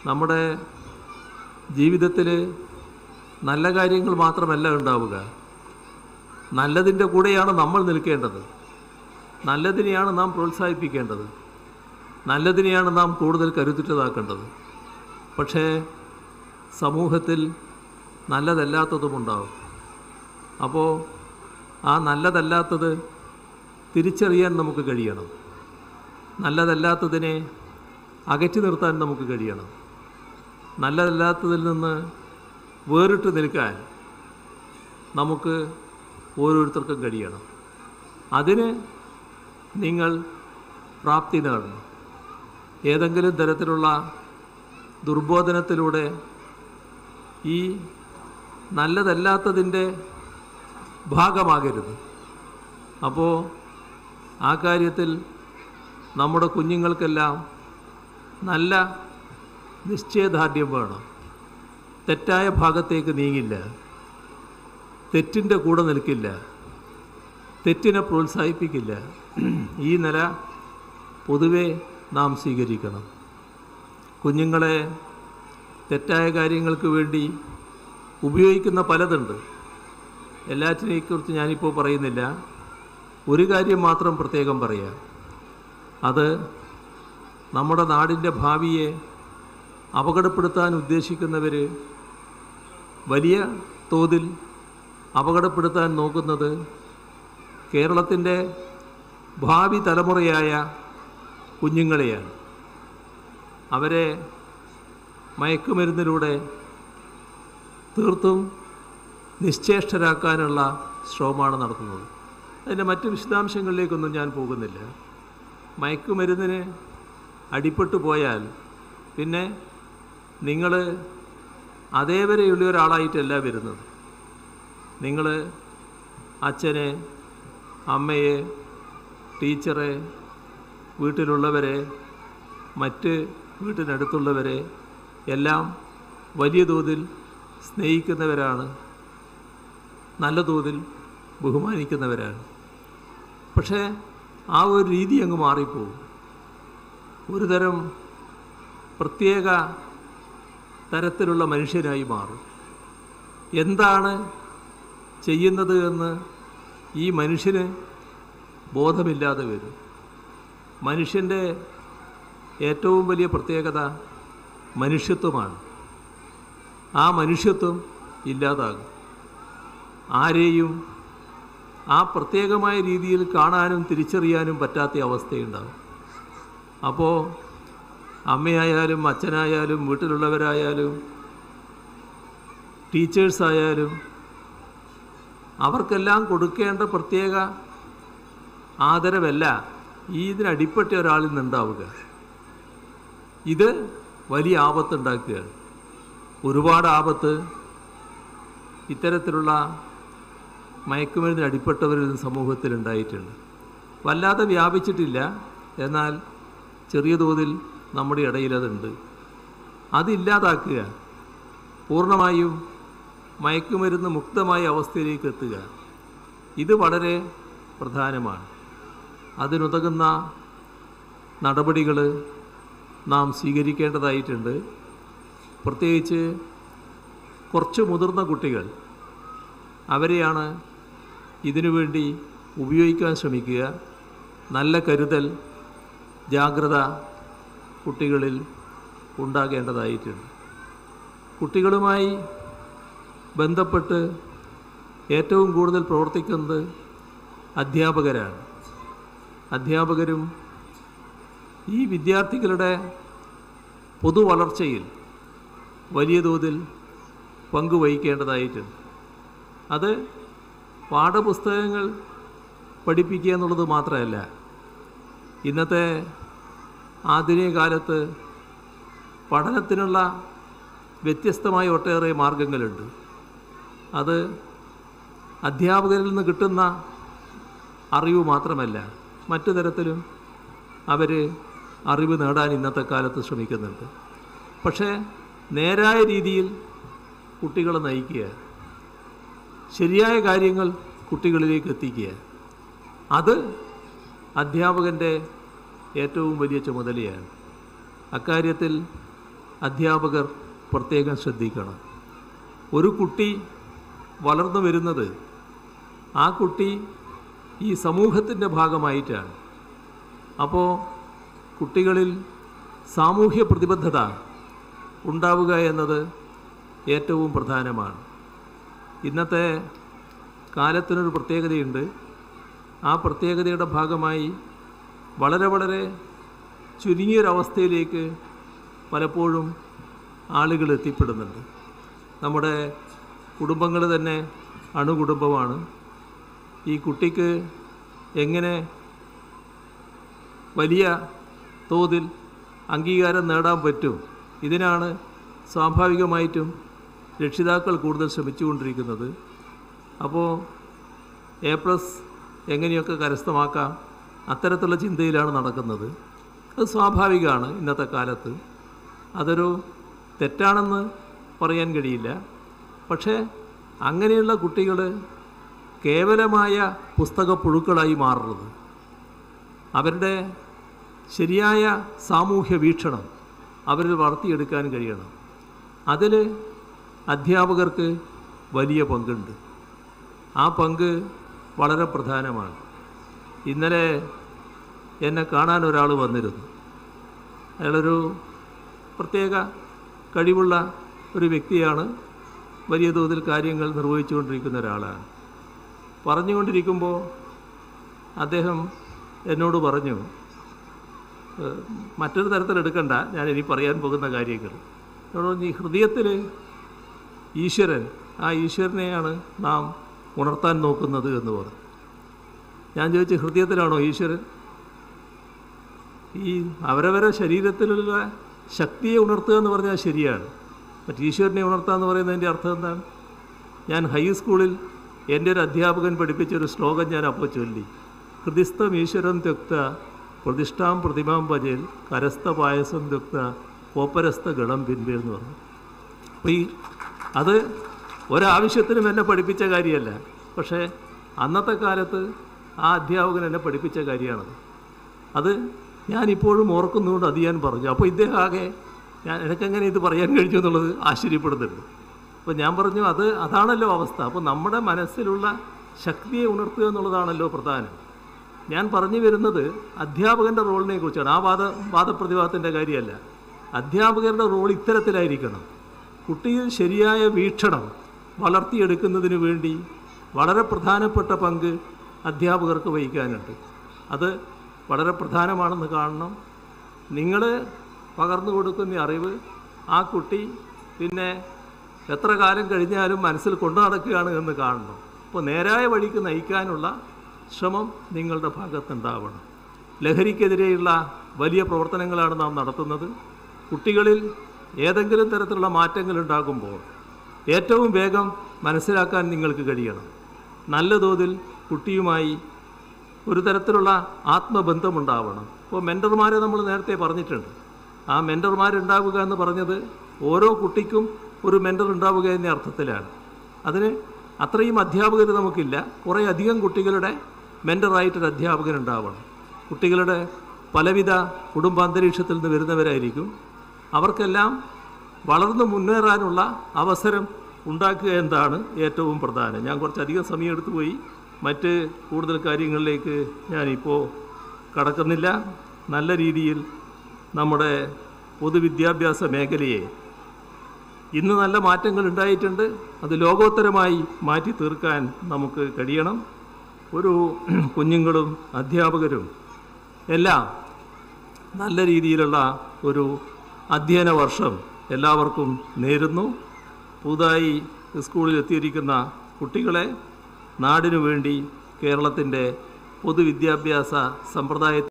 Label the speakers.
Speaker 1: നമ്മുടെ ജീവിതത്തിൽ നല്ല കാര്യങ്ങൾ മാത്രമല്ല ഉണ്ടാവുക നല്ലതിൻ്റെ കൂടെയാണ് നമ്മൾ നിൽക്കേണ്ടത് നല്ലതിനെയാണ് നാം പ്രോത്സാഹിപ്പിക്കേണ്ടത് നല്ലതിനെയാണ് നാം കൂടുതൽ കരുത്തുറ്റതാക്കേണ്ടത് പക്ഷേ സമൂഹത്തിൽ നല്ലതല്ലാത്തതുമുണ്ടാവും അപ്പോൾ ആ നല്ലതല്ലാത്തത് തിരിച്ചറിയാൻ നമുക്ക് കഴിയണം നല്ലതല്ലാത്തതിനെ അകറ്റി നിർത്താൻ നമുക്ക് കഴിയണം നല്ലതല്ലാത്തതിൽ നിന്ന് വേറിട്ട് നിൽക്കാൻ നമുക്ക് ഓരോരുത്തർക്കും കഴിയണം അതിന് നിങ്ങൾ പ്രാപ്തി നേടണം ഏതെങ്കിലും തരത്തിലുള്ള ദുർബോധനത്തിലൂടെ ഈ നല്ലതല്ലാത്തതിൻ്റെ ഭാഗമാകരുത് അപ്പോൾ ആ കാര്യത്തിൽ നമ്മുടെ കുഞ്ഞുങ്ങൾക്കെല്ലാം നല്ല നിശ്ചയദാർഢ്യം വേണം തെറ്റായ ഭാഗത്തേക്ക് നീങ്ങില്ല തെറ്റിൻ്റെ കൂടെ നിൽക്കില്ല തെറ്റിനെ പ്രോത്സാഹിപ്പിക്കില്ല ഈ നില പൊതുവെ നാം സ്വീകരിക്കണം കുഞ്ഞുങ്ങളെ തെറ്റായ കാര്യങ്ങൾക്ക് വേണ്ടി ഉപയോഗിക്കുന്ന പലതുണ്ട് എല്ലാറ്റിനെക്കുറിച്ച് ഞാനിപ്പോൾ പറയുന്നില്ല ഒരു കാര്യം മാത്രം പ്രത്യേകം പറയാം അത് നമ്മുടെ നാടിൻ്റെ ഭാവിയെ അപകടപ്പെടുത്താൻ ഉദ്ദേശിക്കുന്നവർ വലിയ തോതിൽ അപകടപ്പെടുത്താൻ നോക്കുന്നത് കേരളത്തിൻ്റെ ഭാവി തലമുറയായ കുഞ്ഞുങ്ങളെയാണ് അവരെ മയക്കുമരുന്നിലൂടെ തീർത്തും നിശ്ചേഷ്ടരാക്കാനുള്ള ശ്രമമാണ് നടത്തുന്നത് അതിൻ്റെ മറ്റ് വിശദാംശങ്ങളിലേക്കൊന്നും ഞാൻ പോകുന്നില്ല മയക്കുമരുന്നിന് അടിപ്പെട്ടു പോയാൽ പിന്നെ നിങ്ങൾ അതേവരെയുള്ള ഒരാളായിട്ടല്ല വരുന്നത് നിങ്ങൾ അച്ഛനെ അമ്മയെ ടീച്ചറെ വീട്ടിലുള്ളവരെ മറ്റ് വീട്ടിനടുത്തുള്ളവരെ എല്ലാം വലിയ തോതിൽ സ്നേഹിക്കുന്നവരാണ് നല്ല തോതിൽ ബഹുമാനിക്കുന്നവരാണ് പക്ഷേ ആ ഒരു രീതി അങ്ങ് മാറിപ്പോവും ഒരു തരം പ്രത്യേക തരത്തിലുള്ള മനുഷ്യനായി മാറും എന്താണ് ചെയ്യുന്നത് എന്ന് ഈ മനുഷ്യന് ബോധമില്ലാതെ വരും മനുഷ്യൻ്റെ ഏറ്റവും വലിയ പ്രത്യേകത മനുഷ്യത്വമാണ് ആ മനുഷ്യത്വം ഇല്ലാതാകും ആരെയും ആ പ്രത്യേകമായ രീതിയിൽ കാണാനും തിരിച്ചറിയാനും പറ്റാത്ത അവസ്ഥയുണ്ടാകും അപ്പോൾ അമ്മയായാലും അച്ഛനായാലും വീട്ടിലുള്ളവരായാലും ടീച്ചേഴ്സായാലും അവർക്കെല്ലാം കൊടുക്കേണ്ട പ്രത്യേക ആദരവല്ല ഈ ഇതിനടിപ്പെട്ട ഒരാളിൽ നിന്നുണ്ടാവുക ഇത് വലിയ ആപത്തുണ്ടാക്കുകയാണ് ഒരുപാട് ആപത്ത് ഇത്തരത്തിലുള്ള മയക്കുമരുന്നിന് അടിപ്പെട്ടവരിൽ സമൂഹത്തിൽ ഉണ്ടായിട്ടുണ്ട് വല്ലാതെ വ്യാപിച്ചിട്ടില്ല എന്നാൽ ചെറിയ തോതിൽ നമ്മുടെ ഇടയിൽ അതുണ്ട് അതില്ലാതാക്കുക പൂർണ്ണമായും മയക്കുമരുന്ന് മുക്തമായ അവസ്ഥയിലേക്ക് എത്തുക ഇത് വളരെ പ്രധാനമാണ് അതിനുതകുന്ന നടപടികൾ നാം സ്വീകരിക്കേണ്ടതായിട്ടുണ്ട് പ്രത്യേകിച്ച് കുറച്ച് മുതിർന്ന കുട്ടികൾ അവരെയാണ് ഇതിനുവേണ്ടി ഉപയോഗിക്കാൻ ശ്രമിക്കുക നല്ല കരുതൽ ജാഗ്രത കുട്ടികളിൽ ഉണ്ടാകേണ്ടതായിട്ടുണ്ട് കുട്ടികളുമായി ബന്ധപ്പെട്ട് ഏറ്റവും കൂടുതൽ പ്രവർത്തിക്കുന്നത് അധ്യാപകരാണ് അധ്യാപകരും ഈ വിദ്യാർത്ഥികളുടെ പൊതു വളർച്ചയിൽ വലിയ തോതിൽ പങ്കുവഹിക്കേണ്ടതായിട്ടുണ്ട് അത് പാഠപുസ്തകങ്ങൾ പഠിപ്പിക്കുക എന്നുള്ളത് മാത്രമല്ല ഇന്നത്തെ ആധുനിക കാലത്ത് പഠനത്തിനുള്ള വ്യത്യസ്തമായ ഒട്ടേറെ മാർഗങ്ങളുണ്ട് അത് അധ്യാപകരിൽ നിന്ന് കിട്ടുന്ന അറിവ് മാത്രമല്ല മറ്റു തരത്തിലും അവർ അറിവ് നേടാൻ ഇന്നത്തെ കാലത്ത് ശ്രമിക്കുന്നുണ്ട് പക്ഷേ നേരായ രീതിയിൽ കുട്ടികളെ നയിക്കുക ശരിയായ കാര്യങ്ങൾ കുട്ടികളിലേക്ക് എത്തിക്കുക അത് അധ്യാപകൻ്റെ ഏറ്റവും വലിയ ചുമതലയാണ് അക്കാര്യത്തിൽ അധ്യാപകർ പ്രത്യേകം ശ്രദ്ധിക്കണം ഒരു കുട്ടി വളർന്നു വരുന്നത് ആ കുട്ടി ഈ സമൂഹത്തിൻ്റെ ഭാഗമായിട്ടാണ് അപ്പോൾ കുട്ടികളിൽ സാമൂഹ്യ പ്രതിബദ്ധത ഉണ്ടാവുക എന്നത് ഏറ്റവും പ്രധാനമാണ് ഇന്നത്തെ കാലത്തിനൊരു പ്രത്യേകതയുണ്ട് ആ പ്രത്യേകതയുടെ ഭാഗമായി വളരെ വളരെ ചുരുങ്ങിയൊരവസ്ഥയിലേക്ക് പലപ്പോഴും ആളുകൾ എത്തിപ്പെടുന്നുണ്ട് നമ്മുടെ കുടുംബങ്ങൾ തന്നെ അണുകുടുംബമാണ് ഈ കുട്ടിക്ക് എങ്ങനെ വലിയ തോതിൽ അംഗീകാരം നേടാൻ പറ്റും ഇതിനാണ് സ്വാഭാവികമായിട്ടും രക്ഷിതാക്കൾ കൂടുതൽ ശ്രമിച്ചുകൊണ്ടിരിക്കുന്നത് അപ്പോൾ എ പ്ലസ് എങ്ങനെയൊക്കെ കരസ്ഥമാക്കാം അത്തരത്തിലുള്ള ചിന്തയിലാണ് നടക്കുന്നത് അത് സ്വാഭാവികമാണ് ഇന്നത്തെ കാലത്ത് അതൊരു തെറ്റാണെന്ന് പറയാൻ കഴിയില്ല പക്ഷേ അങ്ങനെയുള്ള കുട്ടികൾ കേവലമായ പുസ്തക പുഴുക്കളായി മാറുന്നത് അവരുടെ ശരിയായ സാമൂഹ്യ വീക്ഷണം അവരിൽ വളർത്തിയെടുക്കാൻ കഴിയണം അതിൽ അധ്യാപകർക്ക് വലിയ പങ്കുണ്ട് ആ പങ്ക് വളരെ പ്രധാനമാണ് ഇന്നലെ എന്നെ കാണാൻ ഒരാൾ വന്നിരുന്നു അയാളൊരു പ്രത്യേക കഴിവുള്ള ഒരു വ്യക്തിയാണ് വലിയ തോതിൽ കാര്യങ്ങൾ നിർവഹിച്ചുകൊണ്ടിരിക്കുന്ന ഒരാളാണ് പറഞ്ഞുകൊണ്ടിരിക്കുമ്പോൾ അദ്ദേഹം എന്നോട് പറഞ്ഞു "ഏഹ്, മറ്റൊരു തരത്തിൽ എടുക്കണ്ട ഞാൻ ഇനി പറയാൻ പോകുന്ന കാര്യങ്ങൾ എന്നോട് പറഞ്ഞു, ഈ ഹൃദയത്തിൽ ഈശ്വരൻ ആ ഈശ്വരനെയാണ് നാം ഉണർത്താൻ നോക്കുന്നത് എന്ന് പറഞ്ഞു ഞാൻ ചോദിച്ചു ഹൃദയത്തിലാണോ ഈശ്വരൻ ഈ അവരവരെ ശരീരത്തിലുള്ള ശക്തിയെ ഉണർത്തുക എന്ന് പറഞ്ഞാൽ ശരിയാണ് മറ്റ് ഈശ്വരനെ ഉണർത്തുക എന്ന് പറയുന്നതിൻ്റെ അർത്ഥം എന്താണ് ഞാൻ ഹൈസ്കൂളിൽ എൻ്റെ ഒരു അധ്യാപകൻ പഠിപ്പിച്ച ഒരു ശ്ലോകം ഞാൻ അപ്പോൾ ചൊല്ലി ഹൃദിസ്ഥം ഈശ്വരം ത്യക്ത പ്രതിഷ്ഠാം പ്രതിമാം ഭജൽ കരസ്ഥ പായസം ത്യക്ത കോപ്പരസ്ഥ ഗളം പിൻപേ എന്ന് പറഞ്ഞു അപ്പോൾ ഈ അത് ഒരാവശ്യത്തിനും എന്നെ പഠിപ്പിച്ച കാര്യമല്ല പക്ഷേ അന്നത്തെ കാലത്ത് ആ അധ്യാപകൻ എന്നെ പഠിപ്പിച്ച കാര്യമാണത് അത് ഞാനിപ്പോഴും ഓർക്കുന്നുകൊണ്ട് അത് ഞാൻ പറഞ്ഞു അപ്പോൾ ഇദ്ദേഹം ആകെ ഞാൻ എനിക്കെങ്ങനെ ഇത് പറയാൻ കഴിഞ്ഞു എന്നുള്ളത് ആശ്ചര്യപ്പെടുന്നുണ്ട് അപ്പോൾ ഞാൻ പറഞ്ഞു അത് അതാണല്ലോ അവസ്ഥ അപ്പോൾ നമ്മുടെ മനസ്സിലുള്ള ശക്തിയെ ഉണർത്തുക എന്നുള്ളതാണല്ലോ പ്രധാനം ഞാൻ പറഞ്ഞു വരുന്നത് അധ്യാപകൻ്റെ റോളിനെ കുറിച്ചാണ് ആ വാദ വാദപ്രതിവാദത്തിൻ്റെ കാര്യമല്ല അധ്യാപകരുടെ റോൾ ഇത്തരത്തിലായിരിക്കണം കുട്ടിയിൽ ശരിയായ വീക്ഷണം വളർത്തിയെടുക്കുന്നതിന് വേണ്ടി വളരെ പ്രധാനപ്പെട്ട പങ്ക് അധ്യാപകർക്ക് വഹിക്കാനുണ്ട് അത് വളരെ പ്രധാനമാണെന്ന് കാണണം നിങ്ങൾ പകർന്നു കൊടുക്കുന്ന അറിവ് ആ കുട്ടി പിന്നെ എത്ര കാലം കഴിഞ്ഞാലും മനസ്സിൽ കൊണ്ടു നടക്കുകയാണ് എന്ന് കാണണം അപ്പോൾ നേരായ വഴിക്ക് നയിക്കാനുള്ള ശ്രമം നിങ്ങളുടെ ഭാഗത്തുണ്ടാവണം ലഹരിക്കെതിരെയുള്ള വലിയ പ്രവർത്തനങ്ങളാണ് നാം നടത്തുന്നത് കുട്ടികളിൽ ഏതെങ്കിലും തരത്തിലുള്ള മാറ്റങ്ങൾ ഉണ്ടാകുമ്പോൾ ഏറ്റവും വേഗം മനസ്സിലാക്കാൻ നിങ്ങൾക്ക് കഴിയണം നല്ല തോതിൽ കുട്ടിയുമായി ഒരു തരത്തിലുള്ള ആത്മബന്ധമുണ്ടാവണം ഇപ്പോൾ മെൻറ്റർമാരെ നമ്മൾ നേരത്തെ പറഞ്ഞിട്ടുണ്ട് ആ മെൻറ്റർമാരുണ്ടാവുക എന്ന് പറഞ്ഞത് ഓരോ കുട്ടിക്കും ഒരു മെൻറ്റർ ഉണ്ടാവുക എന്ന അർത്ഥത്തിലാണ് അതിന് അത്രയും അധ്യാപകർ നമുക്കില്ല കുറേ അധികം കുട്ടികളുടെ മെൻറ്ററായിട്ടൊരു അധ്യാപകൻ ഉണ്ടാവണം കുട്ടികളുടെ പലവിധ കുടുംബാന്തരീക്ഷത്തിൽ നിന്ന് വരുന്നവരായിരിക്കും അവർക്കെല്ലാം വളർന്നു മുന്നേറാനുള്ള അവസരം ഉണ്ടാക്കുക എന്നതാണ് ഏറ്റവും പ്രധാനം ഞാൻ കുറച്ചധികം സമയം എടുത്തു പോയി മറ്റ് കൂടുതൽ കാര്യങ്ങളിലേക്ക് ഞാനിപ്പോൾ കടക്കുന്നില്ല നല്ല രീതിയിൽ നമ്മുടെ പൊതുവിദ്യാഭ്യാസ മേഖലയെ ഇന്ന് നല്ല മാറ്റങ്ങൾ ഉണ്ടായിട്ടുണ്ട് അത് ലോകോത്തരമായി മാറ്റി തീർക്കാൻ നമുക്ക് കഴിയണം ഒരു കുഞ്ഞുങ്ങളും അധ്യാപകരും എല്ലാം നല്ല രീതിയിലുള്ള ഒരു അധ്യയന വർഷം എല്ലാവർക്കും നേരുന്നു പുതുതായി സ്കൂളിൽ എത്തിയിരിക്കുന്ന കുട്ടികളെ നാടിനു വേണ്ടി കേരളത്തിൻ്റെ പൊതുവിദ്യാഭ്യാസ സമ്പ്രദായത്തിൽ